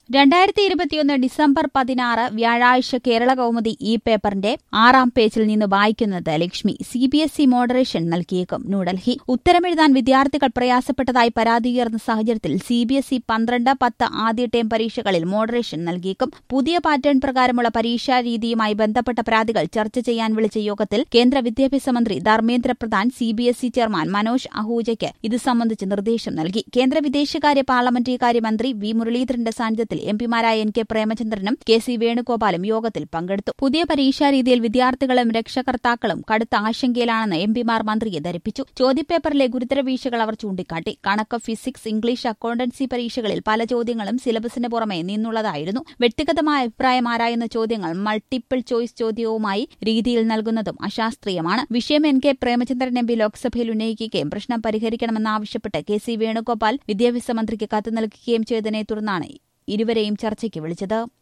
രണ്ടായിരത്തി ഇരുപത്തിയൊന്ന് ഡിസംബർ പതിനാറ് വ്യാഴാഴ്ച കേരള കൗമുദി ഈ പേപ്പറിന്റെ ആറാം പേജിൽ നിന്ന് വായിക്കുന്നത് Lakshmi C B S E moderation നൽകിയേക്കും ന്യൂഡൽഹി ഉത്തരമെഴുതാൻ വിദ്യാർത്ഥികൾ പ്രയാസപ്പെട്ടതായി പരാതിയുയർന്ന സാഹചര്യത്തിൽ സി ബി എസ് ഇ പന്ത്രണ്ട് പത്ത് ആദ്യ ടേം പരീക്ഷകളിൽ മോഡറേഷൻ നൽകിയേക്കും പുതിയ പാറ്റേൺ പ്രകാരമുള്ള പരീക്ഷാ രീതിയുമായി ബന്ധപ്പെട്ട പരാതികൾ ചർച്ച ചെയ്യാൻ വിളിച്ച യോഗത്തിൽ കേന്ദ്ര വിദ്യാഭ്യാസ മന്ത്രി Dharmendra Pradhan C B S E chairman Manoj അഹൂജയ്ക്ക് ഇത് സംബന്ധിച്ച് നിർദ്ദേശം നൽകി കേന്ദ്ര വിദേശകാര്യ പാർലമെന്ററി കാര്യമന്ത്രി വി മുരളീധരന്റെ സാന്നിധ്യത്തിൽ എംപിമാരായ എൻ കെ പ്രേമചന്ദ്രനും കെ സി വേണുഗോപാലും യോഗത്തിൽ പങ്കെടുത്തു പുതിയ പരീക്ഷാ രീതിയിൽ വിദ്യാർത്ഥികളും രക്ഷകർത്താക്കളും കടുത്ത ആശങ്കയിലാണെന്ന് എംപിമാർ മന്ത്രിയെ ധരിപ്പിച്ചു ചോദ്യപേപ്പറിലെ ഗുരുതര വീഴ്ചകൾ അവർ ചൂണ്ടിക്കാട്ടി കണക്ക് ഫിസിക്സ് ഇംഗ്ലീഷ് അക്കൌണ്ടൻസി പരീക്ഷകളിൽ പല ചോദ്യങ്ങളും സിലബസിന് പുറമെ നിന്നുള്ളതായിരുന്നു വ്യക്തിഗതമായ അഭിപ്രായം ആരായുന്ന ചോദ്യങ്ങൾ മൾട്ടിപ്പിൾ ചോയ്സ് ചോദ്യവുമായി രീതിയിൽ നൽകുന്നതും അശാസ്ത്രീയമാണ് വിഷയം N K Premachandran M P ലോക്സഭയിൽ ഉന്നയിക്കുകയും പ്രശ്നം പരിഹരിക്കണമെന്നാവശ്യപ്പെട്ട് കെ സി വേണുഗോപാൽ വിദ്യാഭ്യാസ മന്ത്രിക്ക് കത്ത് നൽകുകയും ചെയ്തതിനെ തുടർന്നാണ് ഇരുവരെയും ചർച്ചയ്ക്ക് വിളിച്ചത്